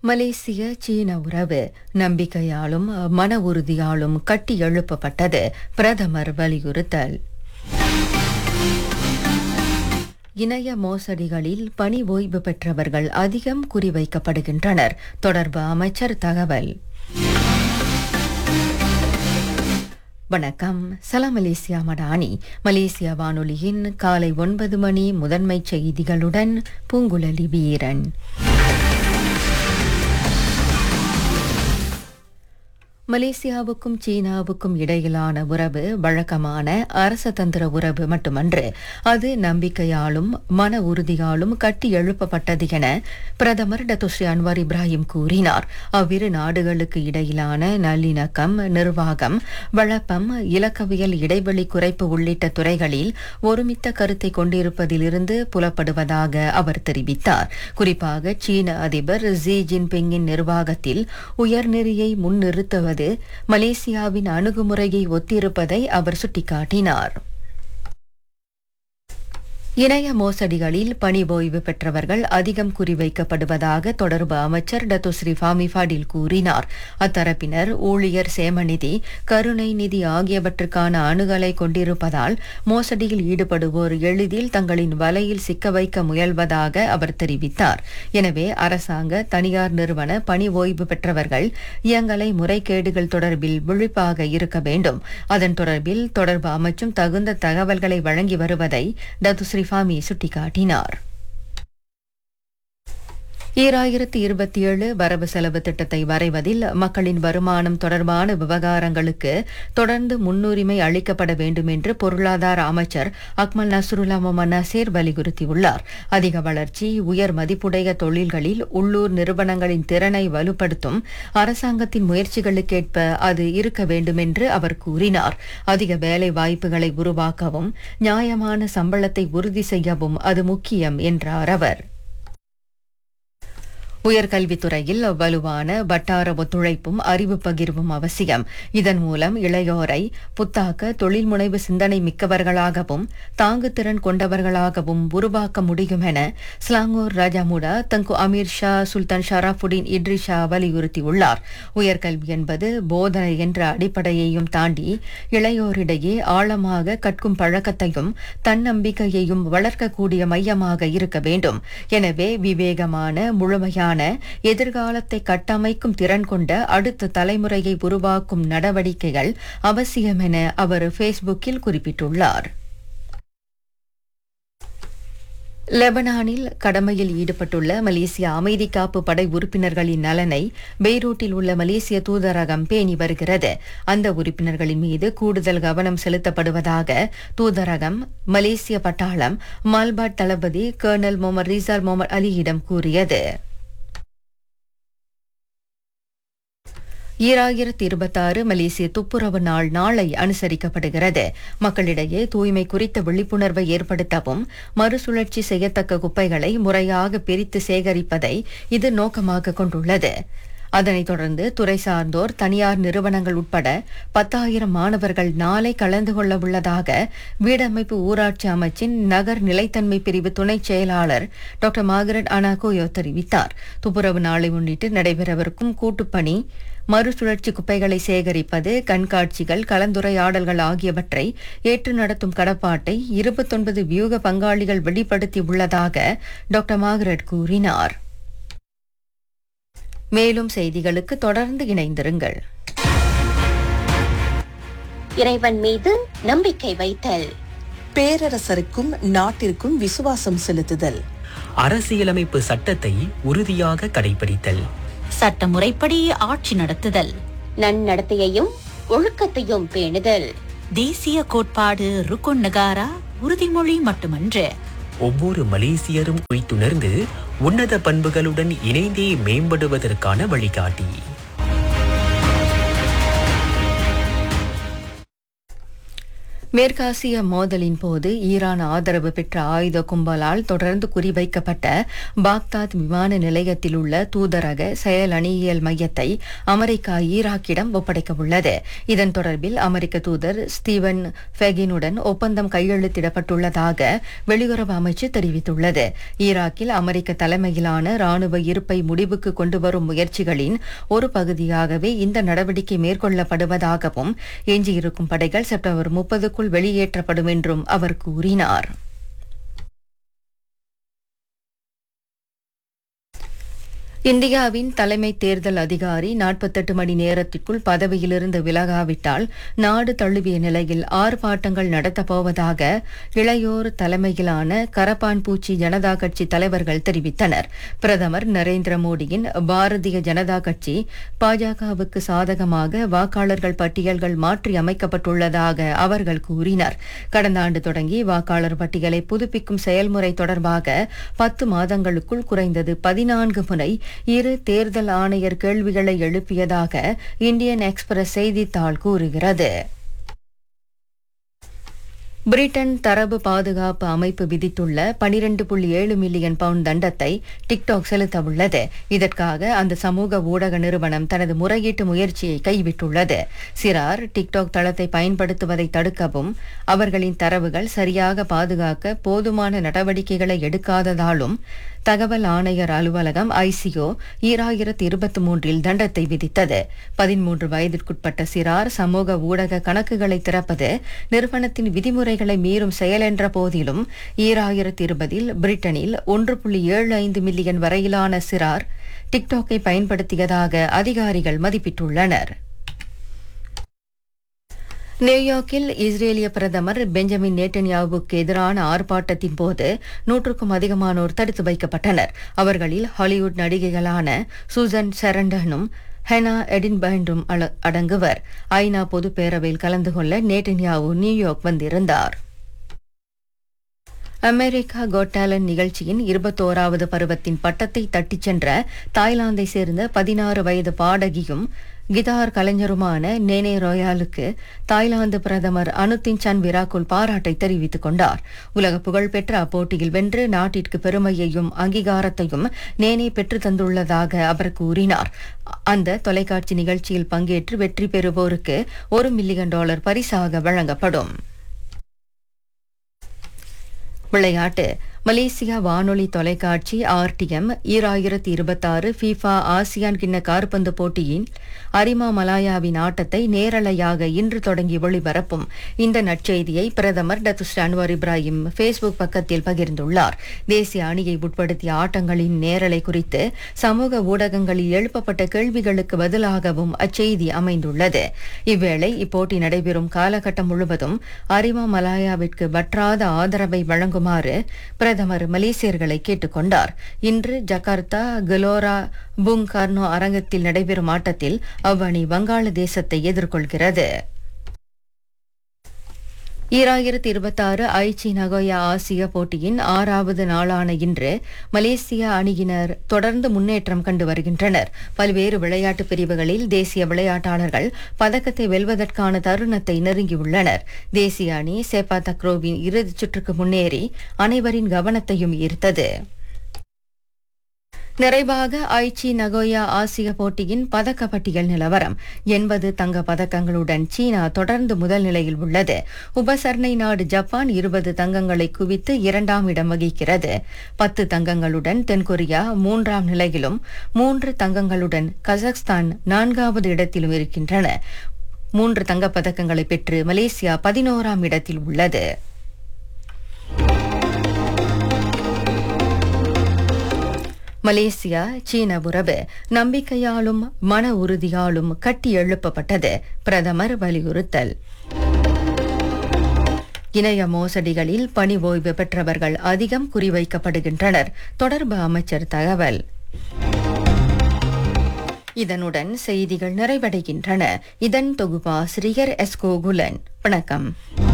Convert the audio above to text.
மலேசிய சீன உறவு நம்பிக்கையாலும் மன உறுதியாலும் கட்டி எழுப்பப்பட்டது பிரதமர் வலியுறுத்தல் இணைய மோசடிகளில் பணி ஓய்வு பெற்றவர்கள் அதிகம் குறிவைக்கப்படுகின்றனர் தொடர்பு அமைச்சர் தகவல் வணக்கம் சலாம் மலேசியா மடானி மலேசியா வானொலியின் காலை ஒன்பது மணி முதன்மை செய்திகளுடன் பூங்குழலி வீரன் மலேசியாவுக்கும் சீனாவுக்கும் இடையிலான உறவு வழக்கமான அரசதந்திர உறவு மட்டுமன்று அது நம்பிக்கையாலும் மன உறுதியாலும் கட்டி எழுப்பப்பட்டது என பிரதமர் டத்துஸ்ரீ அன்வார் இப்ராஹிம் கூறினார் அவ்விரு நாடுகளுக்கு இடையிலான நல்லிணக்கம் நிர்வாகம் வழப்பம் இலக்கவியல் இடைவெளி குறைப்பு உள்ளிட்ட துறைகளில் ஒருமித்த கருத்தை கொண்டிருப்பதிலிருந்து புலப்படுவதாக அவர் தெரிவித்தார் குறிப்பாக சீன அதிபர் ஜி ஜின்பிங்கின் நிர்வாகத்தில் உயர்நெறியை முன்னிறுத்துவது மலேசியாவின் அணுகுமுறையை ஒத்திருப்பதை அவர் சுட்டிக்காட்டினார் இணைய மோசடிகளில் பணி ஓய்வு பெற்றவர்கள் அதிகம் குறிவைக்கப்படுவதாக தொடர்பு அமைச்சர் டத்துஸ்ரீ ஃபாமி ஃபாடில் கூறினார் அத்தரப்பினர் ஊழியர் சேமநிதி கருணை நிதி ஆகியவற்றுக்கான அணுகலை கொண்டிருப்பதால் மோசடியில் ஈடுபடுவோர் எளிதில் தங்களின் வலையில் சிக்க வைக்க முயல்வதாக அவர் தெரிவித்தார் எனவே அரசாங்க தனியார் நிறுவன பணி ஓய்வு பெற்றவர்கள் இயங்கலை முறைகேடுகள் தொடர்பில் விழிப்பாக இருக்க வேண்டும் அதன் தொடர்பில் தொடர்பு அமைச்சும் தகுந்த தகவல்களை வழங்கி வருவதை டத்துஸ்ரீ ஸ்ரீஃபாமி சுட்டிக்காட்டினார் ஈராயிரத்தி இருபத்தி ஏழு வரவு செலவு திட்டத்தை வரைவதில் மக்களின் வருமானம் தொடர்பான விவகாரங்களுக்கு தொடர்ந்து முன்னுரிமை அளிக்கப்பட வேண்டும் என்று பொருளாதார அமைச்சர் அக்மல் நஸ்ருல்லா மொமன் நசீர் வலியுறுத்தியுள்ளார் அதிக வளர்ச்சி உயர் மதிப்புடைய தொழில்களில் உள்ளூர் நிறுவனங்களின் திறனை வலுப்படுத்தும் அரசாங்கத்தின் முயற்சிகளுக்கேற்ப அது இருக்க வேண்டும் என்று அவர் கூறினார் அதிக வேலை வாய்ப்புகளை உருவாக்கவும் நியாயமான சம்பளத்தை உறுதி செய்யவும் அது முக்கியம் என்றார் அவர் உயர்கல்வித்துறையில் வலுவான வட்டார ஒத்துழைப்பும் அறிவு பகிர்வும் அவசியம் இதன் மூலம் இளையோரை புத்தாக்க தொழில் முனைவு சிந்தனை மிக்கவர்களாகவும் தாங்குதிறன் கொண்டவர்களாகவும் உருவாக்க முடியும் என Selangor Raja Muda Tengku Amir Shah Sultan Sharafuddin Idris Shah வலியுறுத்தியுள்ளார் உயர்கல்வி என்பது போதனை என்ற அடிப்படையையும் தாண்டி இளையோரிடையே ஆழமாக கற்கும் பழக்கத்தையும் தன்னம்பிக்கையையும் வளர்க்கக்கூடிய மையமாக இருக்க வேண்டும் எனவே விவேகமான முழுமையான வலுவான எதிர்காலத்தை கட்டமைக்கும் திறன் கொண்ட அடுத்த தலைமுறையை உருவாக்கும் நடவடிக்கைகள் அவசியம் என அவர் ஃபேஸ்புக்கில் குறிப்பிட்டுள்ளார் லெபனானில் கடமையில் ஈடுபட்டுள்ள மலேசிய அமைதி காப்பு படை உறுப்பினர்களின் நலனை பெய்ரூட்டில் உள்ள மலேசிய தூதரகம் பேணி வருகிறது அந்த உறுப்பினர்களின் மீது கூடுதல் கவனம் செலுத்தப்படுவதாக தூதரகம் மலேசிய பட்டாளம் மால்பாட் தளபதி கர்னல் முகமது ரிசால் முகமது அலியிடம் கூறியது ஈராயிரத்தி இருபத்தாறு மலேசிய துப்புரவு நாள் நாளை அனுசரிக்கப்படுகிறது மக்களிடையே தூய்மை குறித்த விழிப்புணர்வை ஏற்படுத்தவும் மறுசுழற்சி செய்யத்தக்க குப்பைகளை முறையாக பிரித்து சேகரிப்பதை இது நோக்கமாக கொண்டுள்ளது அதனைத் தொடர்ந்து துறை சார்ந்தோர் தனியார் நிறுவனங்கள் உட்பட பத்தாயிரம் மாணவர்கள் நாளை கலந்து கொள்ள உள்ளதாக வீடமைப்பு ஊராட்சி அமைச்சின் நகர் நிலைத்தன்மை பிரிவு துணை செயலாளர் டாக்டர் மார்கரெட் அனாகோயோ தெரிவித்தார் துப்புரவு நாளை முன்னிட்டு நடைபெறவிருக்கும் கூட்டுப்பணி மறுசுழற்சி குப்பைகளை சேகரிப்பது கண்காட்சிகள் கலந்துரையாடல்கள் ஆகியவற்றை ஏற்று நடத்தும் கடப்பாட்டை இருபத்தொன்பது வியூக பங்காளிகள் வெளிப்படுத்தியுள்ளதாக டாக்டர் மார்கரெட் கூறினார் மேலும் செய்திகளுக்கு தொடர்ந்து இணைந்திருங்கள் இறைவன் மீது நம்பிக்கை வைத்தல் பேரரசருக்கும் நாட்டிற்கும் விசுவாசம் செலுத்துதல் அரசியலமைப்பு சட்டத்தை உறுதியாக கடைபிடித்தல் சட்ட முறைப்படி ஆட்சி நடத்துதல் நன்னடத்தையையும் ஒழுக்கத்தையும் பேணுதல் தேசிய கோட்பாடு ருக்குன் நகாரா உறுதிமொழி மட்டுமன்று ஒவ்வொரு மலேசியரும் உய்த்துணர்ந்து உன்னத பண்புகளுடன் இணைந்தே மேம்படுவதற்கான வழிகாட்டி மேற்காசிய மோதலின் போது ஈரான் ஆதரவு பெற்ற ஆயுத கும்பலால் தொடர்ந்து குறிவைக்கப்பட்ட பாக்தாத் விமான நிலையத்தில் உள்ள தூதரக செயலணியியல் மையத்தை அமெரிக்கா ஈராக்கிடம் ஒப்படைக்க உள்ளது இதன் தொடர்பில் அமெரிக்க தூதர் ஸ்டீவன் ஃபெகினுடன் ஒப்பந்தம் கையெழுத்திடப்பட்டுள்ளதாக வெளியுறவு அமைச்சு தெரிவித்துள்ளது ஈராக்கில் அமெரிக்க தலைமையிலான ராணுவ இருப்பை முடிவுக்கு கொண்டுவரும் முயற்சிகளின் ஒரு பகுதியாகவே இந்த நடவடிக்கை மேற்கொள்ளப்படுவதாகவும் எஞ்சியிருக்கும் படைகள் செப்டம்பர் முப்பதுக்குள் வெளியேற்றப்படும் என்றும் அவர் கூறினார் இந்தியாவின் தலைமை தேர்தல் அதிகாரி நாற்பத்தெட்டு மணி நேரத்திற்குள் பதவியிலிருந்து விலகாவிட்டால் நாடு தழுவிய நிலையில் ஆர்ப்பாட்டங்கள் நடத்தப் போவதாக இளையோர் தலைமையிலான கரப்பான் பூச்சி ஜனதா கட்சி தலைவர்கள் தெரிவித்தனர் பிரதமர் நரேந்திர மோடியின் பாரதிய ஜனதா கட்சி பாஜகவுக்கு சாதகமாக வாக்காளர்கள் பட்டியல்கள் மாற்றி அமைக்கப்பட்டுள்ளதாக அவர்கள் கூறினர் கடந்த ஆண்டு தொடங்கி வாக்காளர் பட்டியலை புதுப்பிக்கும் செயல்முறை தொடர்பாக பத்து மாதங்களுக்குள் குறைந்தது பதினான்கு முறை இரு தேர்தல் ஆணையர் கேள்விகளை எழுப்பியதாக இந்தியன் எக்ஸ்பிரஸ் செய்தித்தாள் கூறுகிறது பிரிட்டன் தரவு பாதுகாப்பு அமைப்பு விதித்துள்ள பனிரெண்டு புள்ளி ஏழு மில்லியன் பவுண்ட் தண்டத்தை டிக்டாக் செலுத்த உள்ளது இதற்காக அந்த சமூக ஊடக நிறுவனம் தனது முறையீட்டு முயற்சியை கைவிட்டுள்ளது சிறார் டிக்டாக் தளத்தை பயன்படுத்துவதை தடுக்கவும் அவர்களின் தரவுகள் சரியாக பாதுகாக்க போதுமான நடவடிக்கைகளை எடுக்காததாலும் தகவல் ஆணையர் அலுவலகம் ஐசிஓ ஈராயிரத்து இருபத்தி மூன்றில் தண்டத்தை விதித்தது பதிமூன்று வயதிற்குட்பட்ட சிறார் சமூக ஊடக கணக்குகளை திறப்பது நிறுவனத்தின் விதிமுறைகளை மீறும் செயல் என்ற போதிலும் ஈராயிரத்து இருபதில் பிரிட்டனில் ஒன்று புள்ளி ஏழு ஐந்து மில்லியன் வரையிலான சிறார் டிக்டாக்கை பயன்படுத்தியதாக அதிகாரிகள் மதிப்பிட்டுள்ளனர் நியூயார்க்கில் இஸ்ரேலிய பிரதமர் பெஞ்சமின் நேட்டன்யாவுக்கு எதிரான ஆர்ப்பாட்டத்தின் போது நூற்றுக்கும் அதிகமானோர் தடுத்து வைக்கப்பட்டனர் அவர்களில் ஹாலிவுட் நடிகைகளான சூசன் செரண்டனும் ஹெனா எடின்பேண்டும் அடங்குவர் ஐநா பொதுப் பேரவையில் கலந்து கொள்ள நேட்டன்யாவு நியூயார்க் வந்திருந்தார் அமெரிக்கா கோட் டேலண்ட் நிகழ்ச்சியின் இருபத்தோராவது பருவத்தின் பட்டத்தை தட்டிச் சென்ற தாய்லாந்தை சேர்ந்த பதினாறு வயது பாடகியும் கிதார் கலைஞருமான நேனே ரோயாலுக்கு தாய்லாந்து பிரதமர் அனுத்தின் சன் விராக்குல் பாராட்டை தெரிவித்துக் கொண்டார் உலக புகழ்பெற்ற அப்போட்டியில் வென்று நாட்டிற்கு பெருமையையும் அங்கீகாரத்தையும் நேனே பெற்று தந்துள்ளதாக அவர் கூறினார் அந்த தொலைக்காட்சி நிகழ்ச்சியில் பங்கேற்று வெற்றி பெறுவோருக்கு ஒரு மில்லியன் டாலர் பரிசாக வழங்கப்படும் விளையாட்டு மலேசியா வானொலி தொலைக்காட்சி ஆர்டிஎம் ஈராயிரத்தி இருபத்தாறு ஃபீஃபா ஆசியான் கிண்ண காற்பந்து போட்டியின் அரிமா மலாயாவின் ஆட்டத்தை நேரலையாக இன்று தொடங்கி ஒளிபரப்பும் இந்த நற்செய்தியை பிரதமர் டத்துஸ்ட் அன்வார் இப்ராஹிம் ஃபேஸ்புக் பக்கத்தில் பகிர்ந்துள்ளார் தேசிய அணியை உட்படுத்திய ஆட்டங்களின் நேரலை குறித்து சமூக ஊடகங்களில் எழுப்பப்பட்ட கேள்விகளுக்கு பதிலாகவும் அச்செய்தி அமைந்துள்ளது இவ்வேளை இப்போட்டி நடைபெறும் காலகட்டம் முழுவதும் அரிமா மலாயாவிற்கு வற்றாத ஆதரவை வழங்குமாறு பிரதமர் மலேசியர்களை கேட்டுக்கொண்டார் இன்று ஜகார்த்தா கலோரா புங் கார்னோ அரங்கத்தில் நடைபெறும் ஆட்டத்தில் அவ்வணி வங்காளதேசத்தை எதிர்கொள்கிறது ஈராயிரத்தி இருபத்தாறு ஐச்சி நகோயா ஆசிய போட்டியின் ஆறாவது நாளான இன்று மலேசிய அணியினர் தொடர்ந்து முன்னேற்றம் கண்டு வருகின்றனர் பல்வேறு விளையாட்டு பிரிவுகளில் தேசிய விளையாட்டாளர்கள் பதக்கத்தை வெல்வதற்கான தருணத்தை நெருங்கியுள்ளனர் தேசிய அணி சேப்பா தக்ரோவின் இறுதிச் சுற்றுக்கு முன்னேறி அனைவரின் கவனத்தையும் ஈர்த்தது நிறைவாக ஐச்சி நகோயா ஆசிய போட்டியின் பதக்க பட்டியல் நிலவரம் எண்பது தங்க பதக்கங்களுடன் சீனா தொடர்ந்து முதல் நிலையில் உள்ளது உபசரணை நாடு ஜப்பான் இருபது தங்கங்களை குவித்து இரண்டாம் இடம் வகிக்கிறது பத்து தங்கங்களுடன் தென்கொரியா மூன்றாம் நிலையிலும் மூன்று தங்கங்களுடன் கசக்ஸ்தான் நான்காவது இடத்திலும் இருக்கின்றன மூன்று தங்கப்பதக்கங்களை பெற்று மலேசியா பதினோராம் இடத்தில் உள்ளது மலேசியா சீன உறவு நம்பிக்கையாலும் மன உறுதியாலும் கட்டி எழுப்பப்பட்டது பிரதமர் வலியுறுத்தல் இணைய மோசடிகளில் பணி ஓய்வு பெற்றவர்கள் அதிகம் குறிவைக்கப்படுகின்றனர் தொடர்பு அமைச்சர் தகவல் இதனுடன் செய்திகள் நிறைவடைகின்றன இதன் தொகுப்பாசிரியர் எஸ்கோ குலன் வணக்கம்